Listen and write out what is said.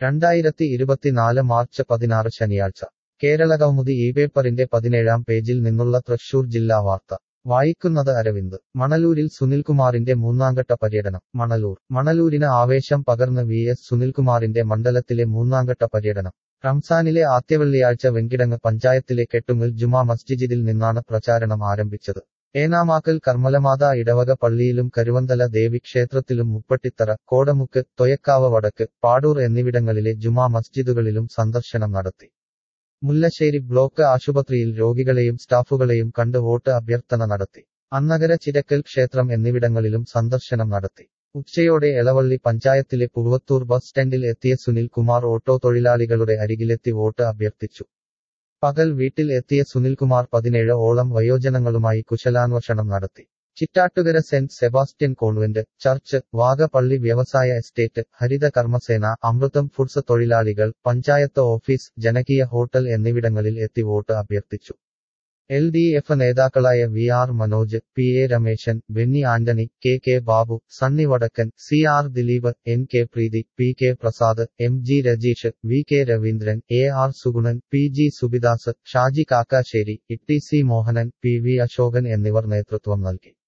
രണ്ടായിരത്തി ഇരുപത്തിനാല് മാർച്ച് പതിനാറ് ശനിയാഴ്ച കേരളകൗമുദി ഈ പേപ്പറിന്റെ പതിനേഴാം പേജിൽ നിന്നുള്ള തൃശൂർ ജില്ലാ വാർത്ത വായിക്കുന്നത് അരവിന്ദ് മണലൂരിൽ സുനിൽകുമാറിന്റെ മൂന്നാംഘട്ട പര്യടനം മണലൂർ മണലൂരിന് ആവേശം പകർന്ന് വി എസ് സുനിൽകുമാറിന്റെ മണ്ഡലത്തിലെ മൂന്നാംഘട്ട പര്യടനം റംസാനിലെ ആദ്യവെള്ളിയാഴ്ച വെങ്കിടങ്ങ് പഞ്ചായത്തിലെ കെട്ടുങ്ങൽ ജുമാ മസ്ജിദിൽ നിന്നാണ് പ്രചാരണം ആരംഭിച്ചത് ഏനാമാക്കൽ കർമ്മലമാത ഇടവക പള്ളിയിലും കരുവന്തല ദേവിക്ഷേത്രത്തിലും മുപ്പട്ടിത്തറ കോടമുക്ക് തൊയക്കാവ് വടക്ക് പാടൂർ എന്നിവിടങ്ങളിലെ ജുമാ മസ്ജിദുകളിലും സന്ദർശനം നടത്തി മുല്ലശ്ശേരി ബ്ലോക്ക് ആശുപത്രിയിൽ രോഗികളെയും സ്റ്റാഫുകളെയും കണ്ട് വോട്ട് അഭ്യർത്ഥന നടത്തി അന്നകര ചിരക്കൽ ക്ഷേത്രം എന്നിവിടങ്ങളിലും സന്ദർശനം നടത്തി ഉച്ചയോടെ എളവള്ളി പഞ്ചായത്തിലെ പുവത്തൂർ ബസ് സ്റ്റാൻഡിൽ എത്തിയ സുനിൽ കുമാർ ഓട്ടോ തൊഴിലാളികളുടെ അരികിലെത്തി വോട്ട് അഭ്യർത്ഥിച്ചു പകൽ വീട്ടിൽ എത്തിയ സുനിൽകുമാർ പതിനേഴ് ഓളം വയോജനങ്ങളുമായി കുശലാന്വേഷണം നടത്തി Chittattukara saint Sebastian convent church Vagapally വ്യവസായ എസ്റ്റേറ്റ് ഹരിത കർമ്മസേന അമൃതം ഫുഡ്സ് തൊഴിലാളികൾ പഞ്ചായത്ത് ഓഫീസ് ജനകീയ ഹോട്ടൽ എന്നിവിടങ്ങളിൽ എത്തി വോട്ട് അഭ്യർത്ഥിച്ചു എൽ ഡി എഫ് നേതാക്കളായ V R Manoj P A Rameshan Benny Antony K K Babu Sunny Vadakkan C R Dileep N K Preethi P K Prasad M G Rajeesh V K Raveendran A R Sugunan P G Subidas Shaji Kakkassery E T C Mohanan P V Asokan എന്നിവർ നേതൃത്വം നൽകി